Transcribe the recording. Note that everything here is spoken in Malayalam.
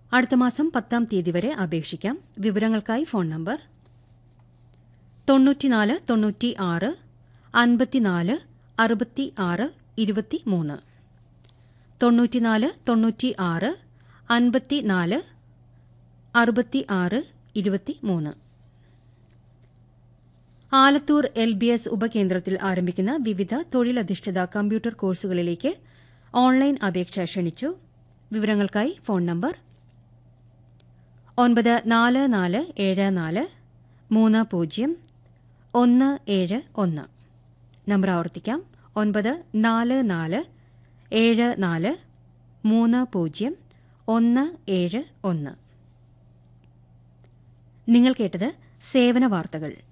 അടുത്ത മാസം പത്താം തീയതി വരെ അപേക്ഷിക്കാം വിവരങ്ങൾക്കായി ഫോൺ നമ്പർ തൊണ്ണൂറ്റിനാല് തൊണ്ണൂറ്റി ആറ് അൻപത്തിനാല് അറുപത്തി ആറ് ഇരുപത്തി മൂന്ന് തൊണ്ണൂറ്റിനാല് തൊണ്ണൂറ്റി ആറ് അൻപത്തിനാല് അറുപത്തി ആറ് ഇരുപത്തി മൂന്ന് ആലത്തൂർ എൽ ബി എസ് ഉപകേന്ദ്രത്തിൽ ആരംഭിക്കുന്ന വിവിധ തൊഴിലധിഷ്ഠിത കമ്പ്യൂട്ടർ കോഴ്സുകളിലേക്ക് ഓൺലൈൻ അപേക്ഷ ക്ഷണിച്ചു വിവരങ്ങൾക്കായി ഫോൺ നമ്പർ ഒൻപത് നാല് നാല് ഏഴ് നാല് മൂന്ന് പൂജ്യം ഒന്ന് ഏഴ് ഒന്ന് നമ്പർ ആവർത്തിക്കാം ഒൻപത് നാല് നാല് ഏഴ് നാല് മൂന്ന് പൂജ്യം ഒന്ന് ഏഴ് ഒന്ന് നിങ്ങൾ കേട്ടത് സേവന വാർത്തകൾ